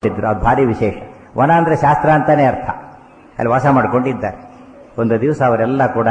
ಇದ್ರು ಅದು ಭಾರಿ ವಿಶೇಷ ವನ ಅಂದ್ರೆ ಶಾಸ್ತ್ರ ಅಂತಾನೆ ಅರ್ಥ ಅಲ್ಲಿ ವಾಸ ಮಾಡ್ಕೊಂಡಿದ್ದಾರೆ ಒಂದು ದಿವಸ ಅವರೆಲ್ಲ ಕೂಡ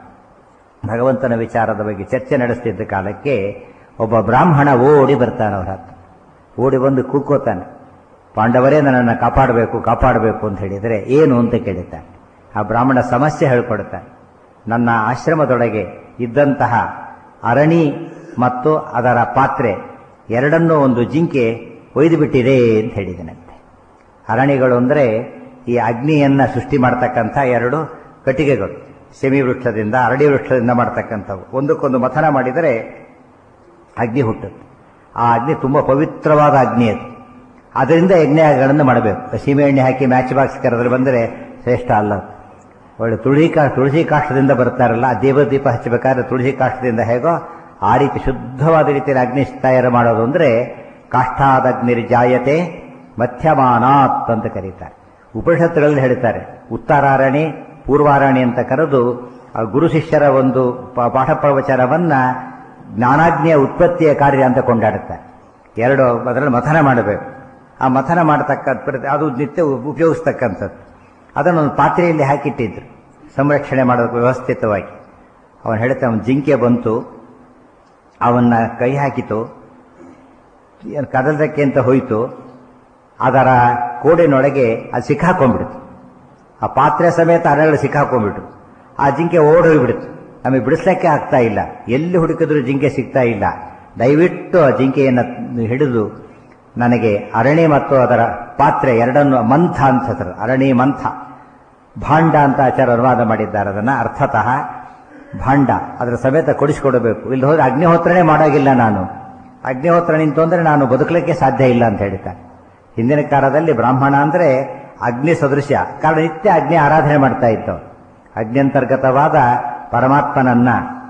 ಭಗವಂತನ ವಿಚಾರದ ಬಗ್ಗೆ ಚರ್ಚೆ ನಡೆಸ್ತಿದ್ದ ಕಾಲಕ್ಕೆ ಒಬ್ಬ ಬ್ರಾಹ್ಮಣ ಓಡಿ ಬರ್ತಾನೆ ಅವರ ಹತ್ರ ಓಡಿ ಬಂದು ಕೂಕೋತಾನೆ ಪಾಂಡವರೇ ನನ್ನನ್ನು ಕಾಪಾಡಬೇಕು ಕಾಪಾಡಬೇಕು ಅಂತ ಹೇಳಿದರೆ ಏನು ಅಂತ ಕೇಳುತ್ತಾನೆ ಆ ಬ್ರಾಹ್ಮಣ ಸಮಸ್ಯೆ ಹೇಳ್ಕೊಡ್ತಾನೆ ನನ್ನ ಆಶ್ರಮದೊಳಗೆ ಇದ್ದಂತಹ ಅರಣಿ ಮತ್ತು ಅದರ ಪಾತ್ರೆ ಎರಡನ್ನೂ ಒಂದು ಜಿಂಕೆ ಒಯ್ದು ಬಿಟ್ಟಿದೆ ಅಂತ ಹೇಳಿದನಂತೆ ಅರಣಿಗಳು ಅಂದರೆ ಈ ಅಗ್ನಿಯನ್ನ ಸೃಷ್ಟಿ ಮಾಡ್ತಕ್ಕಂಥ ಎರಡು ಕಟ್ಟಿಗೆಗಳು ಸೆಮಿ ವೃಕ್ಷದಿಂದ ಅರಳಿ ವೃಕ್ಷದಿಂದ ಮಾಡ್ತಕ್ಕಂಥವು ಒಂದಕ್ಕೊಂದು ಮಥನ ಮಾಡಿದರೆ ಅಗ್ನಿ ಹುಟ್ಟುತ್ತೆ ಆ ಅಗ್ನಿ ತುಂಬ ಪವಿತ್ರವಾದ ಅಗ್ನಿ ಅದು ಅದರಿಂದ ಯಜ್ಞಗಳನ್ನು ಮಾಡಬೇಕು ಸೀಮೆ ಎಣ್ಣೆ ಹಾಕಿ ಮ್ಯಾಚ್ ಬಾಕ್ಸ್ ಕರೆದ್ರೆ ಬಂದರೆ ಶ್ರೇಷ್ಠ ಅಲ್ಲ ಅದು. ಒಳ್ಳೆ ತುಳಸಿ ಕಾ ತುಳಸಿ ಕಾಷ್ಟದಿಂದ ಬರ್ತಾರಲ್ಲ ದೇವದೀಪ ಹಚ್ಚಬೇಕಾದ್ರೆ ತುಳಸಿ ಕಾಷ್ಟದಿಂದ ಹೇಗೋ ಆ ರೀತಿ ಶುದ್ಧವಾದ ರೀತಿಯಲ್ಲಿ ಅಗ್ನಿ ತಯಾರು ಮಾಡೋದು ಅಂದರೆ ಕಾಷ್ಠಾದಗ್ನಿರ್ಜಾಯತೆ ಮಧ್ಯಮಾನಾತ್ ಅಂತ ಕರೀತಾರೆ ಉಪನಿಷತ್ತುಗಳಲ್ಲಿ ಹೇಳ್ತಾರೆ ಉತ್ತರಾರಣಿ ಪೂರ್ವಾರಣಿ ಅಂತ ಕರೆದು ಆ ಗುರು ಶಿಷ್ಯರ ಒಂದು ಪ- ಪಾಠ ಪ್ರವಚನವನ್ನ ಜ್ಞಾನಾಗ್ನಿಯ ಉತ್ಪತ್ತಿಯ ಕಾರ್ಯ ಅಂತ ಕೊಂಡಾಡುತ್ತಾರೆ ಎರಡು ಅದರಲ್ಲಿ ಮಥನ ಮಾಡಬೇಕು ಆ ಮಥನ ಮಾಡತಕ್ಕ ಅದು ನಿತ್ಯ ಉಪಯೋಗಿಸ್ತಕ್ಕಂಥದ್ದು ಅದನ್ನು ಒಂದು ಪಾತ್ರೆಯಲ್ಲಿ ಹಾಕಿಟ್ಟಿದ್ರು ಸಂರಕ್ಷಣೆ ಮಾಡೋದಕ್ಕೆ ವ್ಯವಸ್ಥಿತವಾಗಿ ಅವನು ಹೇಳ್ತಾ ಅವನು ಜಿಂಕೆ ಬಂತು ಅವನ್ನ ಕೈ ಹಾಕಿತು ಏನ್ ಕದಲದಕ್ಕೆ ಅಂತ ಹೋಯಿತು ಅದರ ಕೋಡಿನೊಳಗೆ ಅದು ಸಿಕ್ಕಾಕೊಂಡ್ಬಿಡ್ತು ಆ ಪಾತ್ರೆ ಸಮೇತ ಅರಗಳು ಸಿಕ್ಕಾಕೊಂಡ್ಬಿಟ್ರು ಆ ಜಿಂಕೆ ಓಡ್ ಹೋಗ್ಬಿಡ್ತು ನಮಗೆ ಬಿಡಿಸ್ಲಿಕ್ಕೆ ಆಗ್ತಾ ಇಲ್ಲ ಎಲ್ಲಿ ಹುಡುಕಿದ್ರು ಜಿಂಕೆ ಸಿಗ್ತಾ ಇಲ್ಲ ದಯವಿಟ್ಟು ಆ ಜಿಂಕೆಯನ್ನು ಹಿಡಿದು ನನಗೆ ಅರಣಿ ಮತ್ತು ಅದರ ಪಾತ್ರೆ ಎರಡನ್ನು ಮಂಥ ಅಂತ ಹೆಸರು ಅರಣಿ ಮಂಥ ಭಾಂಡ ಅಂತ ಆಚಾರ ಅನುವಾದ ಮಾಡಿದ್ದಾರೆ ಅದನ್ನ ಅರ್ಥತಃ ಭಾಂಡ ಅದರ ಸಮೇತ ಕೊಡಿಸಿಕೊಡಬೇಕು ಇಲ್ಲಿ ಹೋದ್ರೆ ಅಗ್ನಿಹೋತ್ರನೇ ಮಾಡೋಗಿಲ್ಲ ನಾನು ಅಗ್ನಿಹೋತ್ರ ನಿಂತು ಅಂದ್ರೆ ನಾನು ಬದುಕಲಿಕ್ಕೆ ಸಾಧ್ಯ ಇಲ್ಲ ಅಂತ ಹೇಳ್ತಾರೆ ಹಿಂದಿನ ಕಾಲದಲ್ಲಿ ಬ್ರಾಹ್ಮಣ ಅಂದ್ರೆ ಅಗ್ನಿ ಸದೃಶ ಕಾರಣ ನಿತ್ಯ ಅಗ್ನಿ ಆರಾಧನೆ ಮಾಡ್ತಾ ಇತ್ತು ಅಗ್ನ್ಯಂತರ್ಗತವಾದ ಪರಮಾತ್ಮನನ್ನ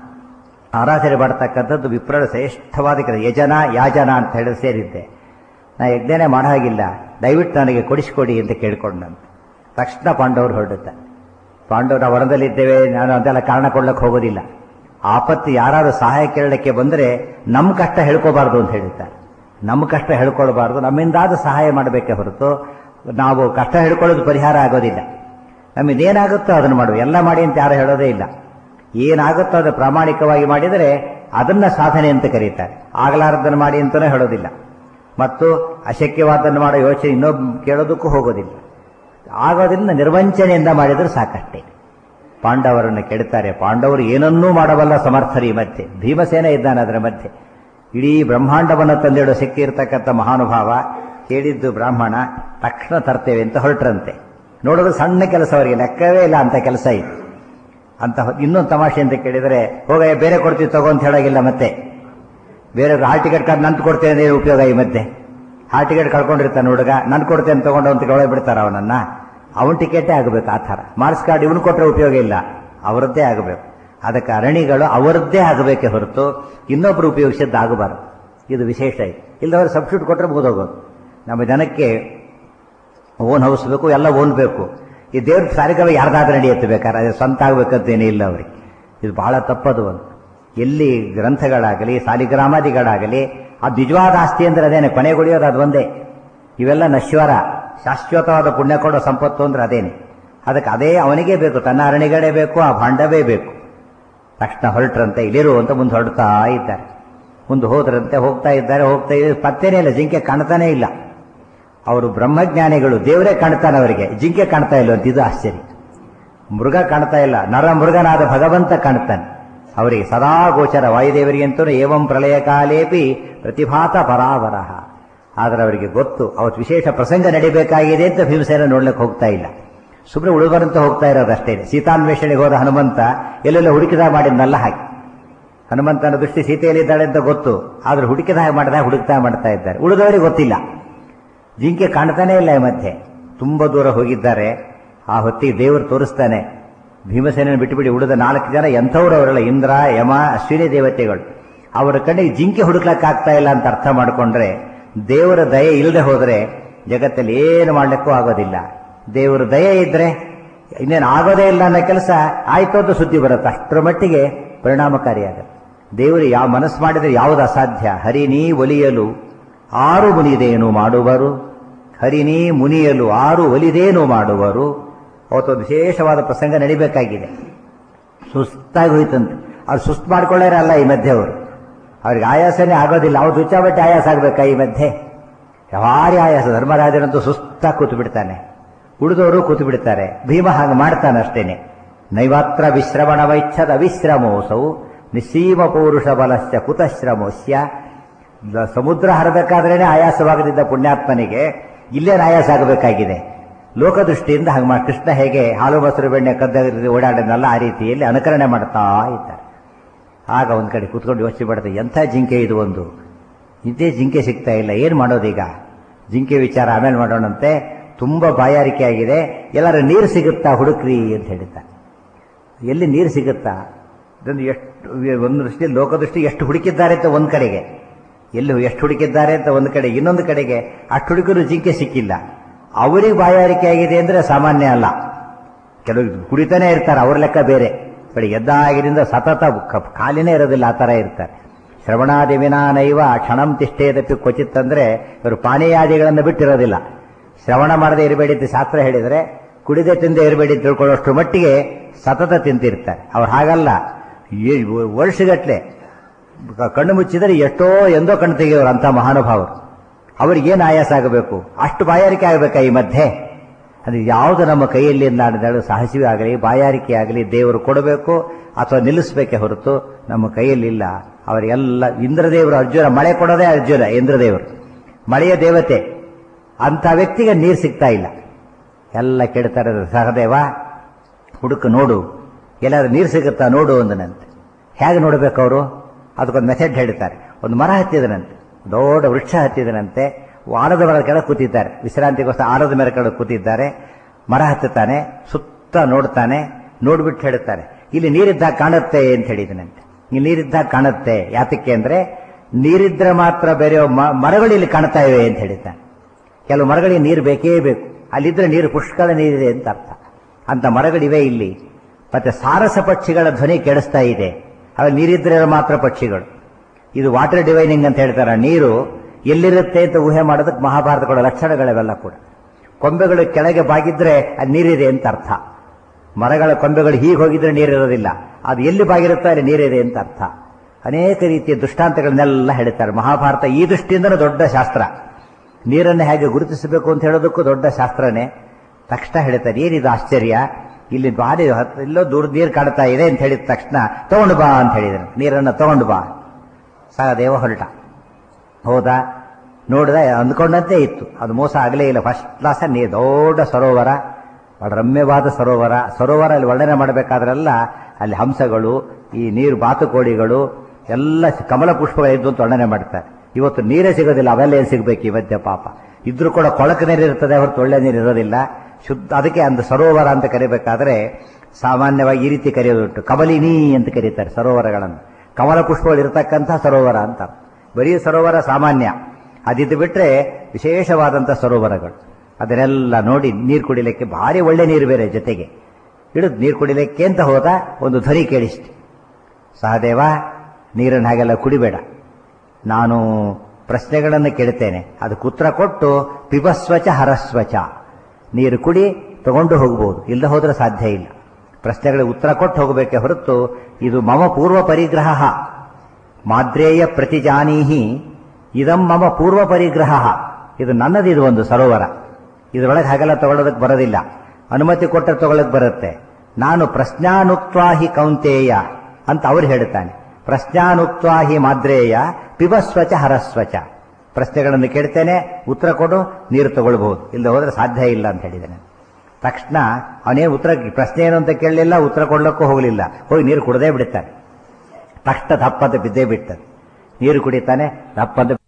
ಆರಾಧನೆ ಮಾಡ್ತಕ್ಕಂಥದ್ದು ವಿಪ್ರರ ಶ್ರೇಷ್ಠವಾದ ಕೆಲಸ ಯಜನ ಯಾಜನ ಅಂತ ಹೇಳಿ ಸೇರಿದ್ದೆ ನಾ ಯಜ್ಞನೇ ಮಾಡೋ ಹಾಗಿಲ್ಲ ದಯವಿಟ್ಟು ನನಗೆ ಕೊಡಿಸಿಕೊಡಿ ಅಂತ ಕೇಳ್ಕೊಂಡಂತೆ ತಕ್ಷಣ ಪಾಂಡವರು ಹೊರಡುತ್ತೆ ಪಾಂಡವರು ವನದಲ್ಲಿದ್ದೇವೆ ನಾನು ಅದೆಲ್ಲ ಕಾರಣ ಕೊಡ್ಲಕ್ಕೆ ಹೋಗೋದಿಲ್ಲ ಆಪತ್ತು ಯಾರಾದ್ರೂ ಸಹಾಯ ಕೇಳಲಿಕ್ಕೆ ಬಂದರೆ ನಮ್ಮ ಕಷ್ಟ ಹೇಳ್ಕೋಬಾರ್ದು ಅಂತ ಹೇಳುತ್ತಾರೆ ನಮ್ಮ ಕಷ್ಟ ಹೇಳ್ಕೊಳ್ಬಾರ್ದು ನಮ್ಮಿಂದಾದ ಸಹಾಯ ಮಾಡಬೇಕೇ ಹೊರತು ನಾವು ಕಷ್ಟ ಹೇಳ್ಕೊಳ್ಳೋದು ಪರಿಹಾರ ಆಗೋದಿಲ್ಲ ನಮ್ಮಿದೇನಾಗುತ್ತೋ ಅದನ್ನು ಮಾಡುವ ಎಲ್ಲ ಮಾಡಿ ಅಂತ ಯಾರು ಹೇಳೋದೇ ಇಲ್ಲ ಏನಾಗುತ್ತೋ ಅದು ಪ್ರಾಮಾಣಿಕವಾಗಿ ಮಾಡಿದರೆ ಅದನ್ನ ಸಾಧನೆ ಅಂತ ಕರೀತಾರೆ ಆಗಲಾರದನ್ನು ಮಾಡಿ ಅಂತಲೂ ಹೇಳೋದಿಲ್ಲ ಮತ್ತು ಅಶಕ್ಯವಾದನ್ನು ಮಾಡೋ ಯೋಚನೆ ಇನ್ನೊಬ್ಬ ಕೇಳೋದಕ್ಕೂ ಹೋಗೋದಿಲ್ಲ ಆಗೋದ್ರಿಂದ ನಿರ್ವಂಚನೆಯಿಂದ ಮಾಡಿದ್ರೆ ಸಾಕಷ್ಟೇ ಪಾಂಡವರನ್ನು ಕೆಡ್ತಾರೆ ಪಾಂಡವರು ಏನನ್ನೂ ಮಾಡಬಲ್ಲ ಸಮರ್ಥರಿ ಮಧ್ಯೆ ಭೀಮಸೇನ ಇದ್ದಾನೆ ಅದರ ಮಧ್ಯೆ ಇಡೀ ಬ್ರಹ್ಮಾಂಡವನ್ನು ತಂದಿಡೋ ಶಕ್ತಿ ಇರತಕ್ಕಂಥ ಮಹಾನುಭಾವ ಕೇಳಿದ್ದು ಬ್ರಾಹ್ಮಣ ತಕ್ಷಣ ತರ್ತೇವೆ ಅಂತ ಹೊರಟ್ರಂತೆ ನೋಡೋದು ಸಣ್ಣ ಕೆಲಸ ಅವರಿಗೆ ಲೆಕ್ಕವೇ ಇಲ್ಲ ಅಂತ ಕೆಲಸ ಇತ್ತು ಅಂತ ಹೊ- ಇನ್ನೊಂದು ತಮಾಷೆ ಅಂತ ಕೇಳಿದರೆ ಹೋಗ ಬೇರೆ ಕೊಡ್ತೀವಿ ತಗೋ ಅಂತ ಹೇಳೋಗಿಲ್ಲ ಮತ್ತೆ ಬೇರೆ ಹಾಲ್ ಟಿಕೆಟ್ ಕಾರ್ಡ್ ನಂತ ಕೊಡ್ತೇನೆ ಅಂದ್ರೆ ಏನು ಉಪಯೋಗ ಈ ಮಧ್ಯೆ ಹಾಲ್ ಟಿಕೆಟ್ ಕಳ್ಕೊಂಡಿರ್ತಾನೆ ಹುಡುಗ ನನ್ ಕೊಡ್ತೇನೆ ತಗೊಂಡು ಅಂತ ಒಳಗೆ ಬಿಡ್ತಾರ ಅವನನ್ನ ಅವನ ಟಿಕೆಟೇ ಆಗಬೇಕು ಆ ಥರ ಮಾರ್ಕ್ಸ್ ಕಾರ್ಡ್ ಇವನು ಕೊಟ್ಟರೆ ಉಪಯೋಗ ಇಲ್ಲ ಅವರದ್ದೇ ಆಗಬೇಕು ಅದಕ್ಕೆ ಅರಣಿಗಳು ಅವರದ್ದೇ ಆಗಬೇಕೇ ಹೊರತು ಇನ್ನೊಬ್ರು ಉಪಯೋಗಿಸಿದ್ದು ಆಗಬಾರದು ಇದು ವಿಶೇಷ ಇದೆ ಇಲ್ಲದವರು ಸಬ್ಸ್ಟಿಟ್ಯೂಟ್ ಕೊಟ್ಟರೆ ಮುಗಿದೋಗೋದು ನಮ್ಮ ಜನಕ್ಕೆ ಓನ್ ಹೌಸ್ ಬೇಕು ಎಲ್ಲ ಓನ್ ಬೇಕು ಈ ದೇವ್ರ ಸಾರಿಗವ ಯಾರ್ದಾದ್ರೂ ನಡೆಯುತ್ತೆ ಬೇಕಾದ್ರೆ ಅದು ಸ್ವಂತ ಆಗ್ಬೇಕಂತೇನೇ ಇಲ್ಲ ಅವರಿಗೆ ಇದು ಬಹಳ ತಪ್ಪದು ಒಂದು ಎಲ್ಲಿ ಗ್ರಂಥಗಳಾಗಲಿ ಸಾಲಿಗ್ರಾಮಾದಿಗಳಾಗಲಿ ಅದು ನಿಜವಾದ ಆಸ್ತಿ ಅಂದ್ರೆ ಅದೇನೆ ಕೊನೆಗೊಳಿಯೋದು ಅದು ಒಂದೇ ಇವೆಲ್ಲ ನಶ್ವರ ಶಾಶ್ವತವಾದ ಪುಣ್ಯ ಕೊಡೋ ಸಂಪತ್ತು ಅಂದ್ರೆ ಅದೇನೆ ಅದಕ್ಕೆ ಅದೇ ಅವನಿಗೆ ಬೇಕು ತನ್ನ ಅರಣಿಗಳೇ ಬೇಕು ಆ ಭಾಂಡವೇ ಬೇಕು ತಕ್ಷಣ ಹೊರಟ್ರಂತೆ ಇಲ್ಲಿರು ಅಂತ ಮುಂದೆ ಹೊರಡ್ತಾ ಇದ್ದಾರೆ ಮುಂದೆ ಹೋದ್ರಂತೆ ಹೋಗ್ತಾ ಇದ್ದಾರೆ ಹೋಗ್ತಾ ಇದ್ದಾರೆ ಪತ್ತೇನೇ ಇಲ್ಲ ಜಿಂಕೆ ಕಾಣ್ತಾನೇ ಇಲ್ಲ ಅವರು ಬ್ರಹ್ಮಜ್ಞಾನಿಗಳು ದೇವರೇ ಕಾಣ್ತಾನೆ ಅವರಿಗೆ ಜಿಂಕೆ ಕಾಣ್ತಾ ಇಲ್ಲ ಅಂತ ಇದು ಆಶ್ಚರ್ಯ ಮೃಗ ಕಾಣ್ತಾ ಇಲ್ಲ ನರ ಮೃಗನಾದ ಭಗವಂತ ಕಾಣ್ತಾನೆ ಅವರಿಗೆ ಸದಾ ಗೋಚರ ವಾಯುದೇವರಿಗಂತೂ ಏವಂ ಪ್ರಳಯ ಕಾಲೇಪಿ ಪ್ರತಿಭಾತ ಪರಾವರಹ ಆದರೆ ಅವರಿಗೆ ಗೊತ್ತು ಅವತ್ತು ವಿಶೇಷ ಪ್ರಸಂಗ ನಡಿಬೇಕಾಗಿದೆ ಅಂತ ಭೀಮಸೇನ ನೋಡ್ಲಿಕ್ಕೆ ಹೋಗ್ತಾ ಇಲ್ಲ ಸುಮ್ಮನೆ ಉಳಿಬರಂತ ಹೋಗ್ತಾ ಇರೋದಷ್ಟೇ ಸೀತಾನ್ವೇಷಣೆಗೆ ಹೋದ ಹನುಮಂತ ಎಲ್ಲೆಲ್ಲ ಹುಡುಕಿದ ಮಾಡಿದ್ನಲ್ಲ ಹಾಕಿ ಹನುಮಂತನ ದೃಷ್ಟಿ ಸೀತೆಯಲ್ಲಿದ್ದಾಳೆ ಅಂತ ಗೊತ್ತು ಆದ್ರೆ ಹುಡುಕಿದ ಹಾಗೆ ಮಾಡಿದಾಗ ಹುಡುಕ್ತಾ ಮಾಡ್ತಾ ಇದ್ದಾರೆ ಉಳಿದವರಿಗೆ ಗೊತ್ತಿಲ್ಲ ಜಿಂಕೆ ಕಾಣ್ತಾನೆ ಇಲ್ಲ ಈ ಮಧ್ಯೆ ತುಂಬಾ ದೂರ ಹೋಗಿದ್ದಾರೆ ಆ ಹೊತ್ತಿಗೆ ದೇವರು ತೋರಿಸ್ತಾನೆ ಭೀಮಸೇನ ಬಿಟ್ಟುಬಿಡಿ ಉಳಿದ ನಾಲ್ಕು ಜನ ಎಂಥವ್ರು ಅವರೆಲ್ಲ ಇಂದ್ರ ಯಮ ಅಶ್ವಿನಿ ದೇವತೆಗಳು ಅವರ ಕಣ್ಣಿಗೆ ಜಿಂಕೆ ಹುಡುಕ್ಲಕ್ಕಾಗ್ತಾ ಇಲ್ಲ ಅಂತ ಅರ್ಥ ಮಾಡಿಕೊಂಡ್ರೆ ದೇವರ ದಯೆ ಇಲ್ಲದೆ ಹೋದ್ರೆ ಜಗತ್ತಲ್ಲಿ ಏನು ಮಾಡ್ಲಿಕ್ಕೂ ಆಗೋದಿಲ್ಲ ದೇವರ ದಯೆ ಇದ್ರೆ ಇನ್ನೇನು ಆಗೋದೇ ಇಲ್ಲ ಅನ್ನೋ ಕೆಲಸ ಆಯ್ತು ಅಂತ ಸುದ್ದಿ ಬರುತ್ತೆ ಅಷ್ಟರ ಮಟ್ಟಿಗೆ ಪರಿಣಾಮಕಾರಿಯಾಗುತ್ತೆ ದೇವರು ಯಾವ ಮನಸ್ಸು ಮಾಡಿದ್ರೆ ಯಾವುದು ಅಸಾಧ್ಯ ಹರಿ ನೀ ಒಲಿಯಲು ಆರು ಮುನಿದೇನು ಮಾಡುವರು ಹರಿನಿ ಮುನಿಯಲು ಆರು ಒಲಿದೇನು ಮಾಡುವರು ಅವತ್ತೊಂದು ವಿಶೇಷವಾದ ಪ್ರಸಂಗ ನಡಿಬೇಕಾಗಿದೆ ಸುಸ್ತಾಗಿ ಹೋಯ್ತಂತೆ ಅವ್ರು ಸುಸ್ತು ಮಾಡ್ಕೊಳ್ಳೋರೇ ಅಲ್ಲ ಈ ಮಧ್ಯೆ ಅವರು ಅವ್ರಿಗೆ ಆಯಾಸನೇ ಆಗೋದಿಲ್ಲ ಅವ್ರು ರುಚಾಬಟ್ಟೆ ಆಯಾಸ ಆಗ್ಬೇಕಾ ಈ ಮಧ್ಯೆ ಯಾವಾರಿ ಆಯಾಸ ಧರ್ಮರಾಜನಂತೂ ಸುಸ್ತಾಗಿ ಕೂತು ಬಿಡ್ತಾನೆ ಉಳಿದವರು ಕೂತು ಬಿಡ್ತಾರೆ ಭೀಮ ಹಾಗೆ ಮಾಡ್ತಾನೆ ಅಷ್ಟೇನೆ ನೈವಾತ್ರ ವಿಶ್ರವಣ ವೈಚ್ಛದ ಅವಿಶ್ರಮೋಸವು ನಿಸ್ಸೀಮ ಪೌರುಷ ಬಲಸ್ಯ ಕುತಶ್ರಮೋಸ್ಯ ಲ- ಸಮುದ್ರ ಹರಬೇಕಾದ್ರೇನೆ ಆಯಾಸವಾಗದಿದ್ದ ಪುಣ್ಯಾತ್ಮನಿಗೆ ಇಲ್ಲೇನು ಆಯಾಸ ಆಗಬೇಕಾಗಿದೆ ಲೋಕದೃಷ್ಟಿಯಿಂದ ಹಾಗೆ ಮಾಡಿ ಕೃಷ್ಣ ಹೇಗೆ ಹಾಲು ಮೊಸರು ಬೆಣ್ಣೆ ಕದ್ದ ಓಡಾಡನಲ್ಲ ಆ ರೀತಿಯಲ್ಲಿ ಅನುಕರಣೆ ಮಾಡ್ತಾ ಇದ್ದಾರೆ ಆಗ ಒಂದ್ ಕಡೆ ಕೂತ್ಕೊಂಡು ಯೋಚನೆ ಮಾಡ್ತಾರೆ ಎಂಥ ಜಿಂಕೆ ಇದು ಒಂದು ಇದೇ ಜಿಂಕೆ ಸಿಗ್ತಾ ಇಲ್ಲ ಏನು ಮಾಡೋದೀಗ ಜಿಂಕೆ ವಿಚಾರ ಆಮೇಲೆ ಮಾಡೋಣಂತೆ ತುಂಬಾ ಬಾಯಾರಿಕೆ ಆಗಿದೆ ಎಲ್ಲರ ನೀರು ಸಿಗುತ್ತಾ ಹುಡುಕ್ರಿ ಅಂತ ಹೇಳಿದ್ದಾರೆ ಎಲ್ಲಿ ನೀರು ಸಿಗುತ್ತಾ ಇದೊಂದು ಎಷ್ಟು ಒಂದು ದೃಷ್ಟಿ ಲೋಕದೃಷ್ಟಿ ಎಷ್ಟು ಹುಡುಕಿದ್ದಾರೆ ಅಂತ ಒಂದ್ ಕಡೆಗೆ ಎಲ್ಲಿ ಎಷ್ಟು ಹುಡುಕಿದ್ದಾರೆ ಅಂತ ಒಂದು ಕಡೆ ಇನ್ನೊಂದು ಕಡೆಗೆ ಅಷ್ಟು ಹುಡುಕರು ಜಿಂಕೆ ಸಿಕ್ಕಿಲ್ಲ ಅವರಿಗೆ ಬಾಯಾರಿಕೆ ಆಗಿದೆ ಅಂದ್ರೆ ಸಾಮಾನ್ಯ ಅಲ್ಲ ಕೆಲವು ಕುಡಿತಾನೆ ಇರ್ತಾರೆ ಅವ್ರ ಲೆಕ್ಕ ಬೇರೆ ಬೆಳಿಗ್ಗೆ ಎದ್ದಾಗಿನಿಂದ ಸತತ ಕ- ಖಾಲಿನೇ ಇರೋದಿಲ್ಲ ಆ ತರ ಇರ್ತಾರೆ ಶ್ರವಣಾದಿ ವಿನಾನೈವ ಕ್ಷಣಂ ತಿಷ್ಟೇದಪ್ಪಿ ಕ್ವಚಿತ್ ಅಂದ್ರೆ ಇವರು ಪಾನೀಯಾದಿಗಳನ್ನು ಬಿಟ್ಟಿರೋದಿಲ್ಲ ಶ್ರವಣ ಮಾಡದೆ ಇರಬೇಡಿ ಅಂತ ಶಾಸ್ತ್ರ ಹೇಳಿದರೆ ಕುಡಿದೆ ತಿಂದೆ ಇರಬೇಡಿ ಅಂತ ತಿಳ್ಕೊಳ್ಳೋಷ್ಟು ಮಟ್ಟಿಗೆ ಸತತ ತಿಂತಿರ್ತಾರೆ ಅವ್ರು ಹಾಗಲ್ಲ ಈ ವರ್ಷಗಟ್ಲೆ ಕ- ಕಣ್ಣು ಮುಚ್ಚಿದರೆ ಎಷ್ಟೋ ಎಂದೋ ಕಣ್ಣು ತೆಗೆಯೋರು ಅಂತ ಮಹಾನುಭಾವರು ಅವ್ರಿಗೇನು ಆಯಾಸ ಆಗಬೇಕು ಅಷ್ಟು ಬಾಯಾರಿಕೆ ಆಗಬೇಕಾ ಈ ಮಧ್ಯೆ ಅದು ಯಾವುದು ನಮ್ಮ ಕೈಯಲ್ಲಿ ನಡೆದಾಡು ಸಾಹಸಿವೆ ಆಗಲಿ ಬಾಯಾರಿಕೆ ಆಗಲಿ ದೇವರು ಕೊಡಬೇಕು ಅಥವಾ ನಿಲ್ಲಿಸಬೇಕೆ ಹೊರತು ನಮ್ಮ ಕೈಯಲ್ಲಿಲ್ಲ ಅವರಿಗೆಲ್ಲ ಇಂದ್ರದೇವರು ಅರ್ಜುನ ಮಳೆ ಕೊಡೋದೇ ಅರ್ಜುನ ಇಂದ್ರದೇವರು ಮಳೆಯ ದೇವತೆ ಅಂತ ವ್ಯಕ್ತಿಗೆ ನೀರು ಸಿಗ್ತಾ ಇಲ್ಲ ಎಲ್ಲ ಕೆಡ್ತಾರೆ ಸಹದೇವ ಹುಡುಕು ನೋಡು ಎಲ್ಲಾದ್ರೂ ನೀರು ಸಿಗುತ್ತಾ ನೋಡು ಅಂದನಂತೆ ಹೇಗೆ ನೋಡಬೇಕು ಅವರು ಅದಕ್ಕೊಂದು ಮೆಥಡ್ ಹೇಳ್ತಾರೆ ಒಂದು ಮರ ಹತ್ತಿದನಂತೆ ದೊಡ್ಡ ವೃಕ್ಷ ಹತ್ತಿದನಂತೆ ಆಲದ ಮರದ ಕೆಳಗೆ ಕೂತಿದ್ದಾರೆ ವಿಶ್ರಾಂತಿಗೋಸ್ಕರ ಆಲದ ಮರ ಕೆಳಗೆ ಕೂತಿದ್ದಾರೆ ಮರ ಹತ್ತುತ್ತಾನೆ ಸುತ್ತ ನೋಡ್ತಾನೆ ನೋಡ್ಬಿಟ್ಟು ಹೇಳುತ್ತಾರೆ ಇಲ್ಲಿ ನೀರಿದ್ದಾಗ ಕಾಣುತ್ತೆ ಅಂತ ಹೇಳಿದನಂತೆ ಇಲ್ಲಿ ನೀರಿದ್ದಾಗ ಕಾಣುತ್ತೆ ಯಾತಕ್ಕೆ ಅಂದ್ರೆ ನೀರಿದ್ರೆ ಮಾತ್ರ ಬೇರೆ ಮ- ಮರಗಳು ಇಲ್ಲಿ ಕಾಣ್ತಾ ಇವೆ ಅಂತ ಹೇಳಿದ್ದಾನೆ ಕೆಲವು ಮರಗಳಿಗೆ ನೀರು ಬೇಕೇ ಬೇಕು ಅಲ್ಲಿದ್ರೆ ನೀರು ಪುಷ್ಕಳ ನೀರಿದೆ ಅಂತ ಅರ್ಥ ಅಂತ ಮರಗಳಿವೆ ಇಲ್ಲಿ ಮತ್ತೆ ಸಾರಸ ಪಕ್ಷಿಗಳ ಧ್ವನಿ ಕೆಡಿಸ್ತಾ ಇದೆ ಅವ ನೀರಿದ್ರೆ ಮಾತ್ರ ಪಕ್ಷಿಗಳು ಇದು ವಾಟರ್ ಡಿವೈನಿಂಗ್ ಅಂತ ಹೇಳ್ತಾರೆ ನೀರು ಎಲ್ಲಿರುತ್ತೆ ಅಂತ ಊಹೆ ಮಾಡೋದಕ್ಕೆ ಮಹಾಭಾರತಗಳ ಲಕ್ಷಣಗಳಿವೆಲ್ಲ ಕೂಡ ಕೊಂಬೆಗಳು ಕೆಳಗೆ ಬಾಗಿದ್ರೆ ಅದು ನೀರಿದೆ ಅಂತ ಅರ್ಥ ಮರಗಳ ಕೊಂಬೆಗಳು ಹೀಗೆ ಹೋಗಿದ್ರೆ ನೀರಿರೋದಿಲ್ಲ ಅದು ಎಲ್ಲಿ ಬಾಗಿರುತ್ತೋ ಅಲ್ಲಿ ನೀರಿದೆ ಅಂತ ಅರ್ಥ ಅನೇಕ ರೀತಿಯ ದೃಷ್ಟಾಂತಗಳನ್ನೆಲ್ಲ ಹೇಳ್ತಾರೆ ಮಹಾಭಾರತ ಈ ದೃಷ್ಟಿಯಿಂದನೂ ದೊಡ್ಡ ಶಾಸ್ತ್ರ ನೀರನ್ನು ಹೇಗೆ ಗುರುತಿಸಬೇಕು ಅಂತ ಹೇಳೋದಕ್ಕೂ ದೊಡ್ಡ ಶಾಸ್ತ್ರನೇ ತಕ್ಷಣ ಹೇಳ್ತಾರೆ ಏನಿದು ಆಶ್ಚರ್ಯ ಇಲ್ಲಿ ಭಾರಿ ಹತ್- ಎಲ್ಲೋ ದೂರ ನೀರು ಕಾಣ್ತಾ ಇದೆ ಅಂತ ಹೇಳಿದ ತಕ್ಷಣ ತಗೊಂಡು ಬಾ ಅಂತ ಹೇಳಿದ್ರು ನೀರನ್ನು ತಗೊಂಡು ಬಾ ಸಹದೇವ ಹೊರಟ ಹೋದ ನೋಡಿದ ಅಂದ್ಕೊಂಡಂತೆ ಇತ್ತು ಅದು ಮೋಸ ಆಗಲೇ ಇಲ್ಲ ಫಸ್ಟ್ ಕ್ಲಾಸ್ ನೀರು ದೊಡ್ಡ ಸರೋವರ ಬಹಳ ರಮ್ಯವಾದ ಸರೋವರ ಸರೋವರ ಅಲ್ಲಿ ವರ್ಣನೆ ಮಾಡಬೇಕಾದ್ರೆಲ್ಲ ಅಲ್ಲಿ ಹಂಸಗಳು ಈ ನೀರು ಬಾತುಕೋಳಿಗಳು ಎಲ್ಲ ಕಮಲ ಪುಷ್ಪಗಳಿದ್ದು ಅಂತ ವರ್ಣನೆ ಮಾಡ್ತಾರೆ ಇವತ್ತು ನೀರೇ ಸಿಗೋದಿಲ್ಲ ಅವೆಲ್ಲ ಏನು ಸಿಗ್ಬೇಕು ಈ ಮಧ್ಯ ಪಾಪ ಇದ್ರೂ ಕೂಡ ಕೊಳಕು ನೀರು ಇರ್ತದೆ ಹೊರತು ಒಳ್ಳೆ ನೀರು ಇರೋದಿಲ್ಲ ಶುದ್ಧ ಅದಕ್ಕೆ ಅಂದ ಸರೋವರ ಅಂತ ಕರಿಬೇಕಾದ್ರೆ ಸಾಮಾನ್ಯವಾಗಿ ಈ ರೀತಿ ಕರೆಯೋದುಂಟು ಕಮಲಿನಿ ಅಂತ ಕರೀತಾರೆ ಸರೋವರಗಳನ್ನು ಕಮಲ ಪುಷ್ಪಗಳು ಇರತಕ್ಕಂಥ ಸರೋವರ ಅಂತ ಬರೀ ಸರೋವರ ಸಾಮಾನ್ಯ ಅದಿದ್ದು ಬಿಟ್ರೆ ವಿಶೇಷವಾದಂಥ ಸರೋವರಗಳು ಅದನ್ನೆಲ್ಲ ನೋಡಿ ನೀರು ಕುಡಿಲಿಕ್ಕೆ ಭಾರಿ ಒಳ್ಳೆ ನೀರು ಬೇರೆ ಜೊತೆಗೆ ಹಿಡಿದು ನೀರು ಕುಡಿಲಿಕ್ಕೆ ಅಂತ ಹೋದ ಒಂದು ಧ್ವನಿ ಕೇಳಿಸ್ತು ಸಹದೇವ ನೀರನ್ನು ಹಾಗೆಲ್ಲ ಕುಡಿಬೇಡ ನಾನು ಪ್ರಶ್ನೆಗಳನ್ನು ಕೇಳ್ತೇನೆ ಅದಕ್ಕೆ ಉತ್ತರ ಕೊಟ್ಟು ಪಿಬಸ್ವಚ ಹರಸ್ವಚ ನೀರು ಕುಡಿ ತಗೊಂಡು ಹೋಗಬಹುದು ಇಲ್ಲದೆ ಹೋದ್ರೆ ಸಾಧ್ಯ ಇಲ್ಲ ಪ್ರಶ್ನೆಗಳಿಗೆ ಉತ್ತರ ಕೊಟ್ಟು ಹೋಗಬೇಕೆ ಹೊರತು ಇದು ಮಮ ಪೂರ್ವ ಪರಿಗ್ರಹ ಮಾದ್ರೇಯ ಪ್ರತಿಜಾನೀಹಿ ಇದಂ ಮಮ ಪೂರ್ವ ಪರಿಗ್ರಹ ಇದು ನನ್ನದು ಇದು ಒಂದು ಸರೋವರ ಇದರೊಳಗೆ ಹಾಗೆಲ್ಲ ತಗೊಳ್ಳೋದಕ್ಕೆ ಬರೋದಿಲ್ಲ ಅನುಮತಿ ಕೊಟ್ಟರೆ ತಗೊಳ್ಳೋಕೆ ಬರುತ್ತೆ ನಾನು ಪ್ರಶ್ನಾನುಕ್ವಾಹಿ ಕೌಂತೇಯ ಅಂತ ಅವ್ರು ಹೇಳ್ತಾನೆ ಪ್ರಶ್ನಾನುಕ್ವಾಹಿ ಮಾದ್ರೇಯ ಪಿಬಸ್ವಚ ಹರಸ್ವಚ ಪ್ರಶ್ನೆಗಳನ್ನು ಕೇಳ್ತೇನೆ ಉತ್ತರ ಕೊಡು ನೀರು ತಗೊಳ್ಬಹುದು ಇಲ್ಲ ಹೋದ್ರೆ ಸಾಧ್ಯ ಇಲ್ಲ ಅಂತ ಹೇಳಿದ್ದೇನೆ ತಕ್ಷಣ ಅವನೇ ಉತ್ತರ ಪ್ರಶ್ನೆ ಏನು ಅಂತ ಕೇಳಲಿಲ್ಲ ಉತ್ತರ ಕೊಡ್ಲಿಕ್ಕೂ ಹೋಗಲಿಲ್ಲ ಹೋಗಿ ನೀರು ಕುಡದೇ ಬಿಡುತ್ತಾನೆ ತಕ್ಷಣ ದಪ್ಪಂತ ಬಿದ್ದೇ ಬಿಡ್ತಾನೆ ನೀರು ಕುಡಿತಾನೆ ದಪ್ಪಂತ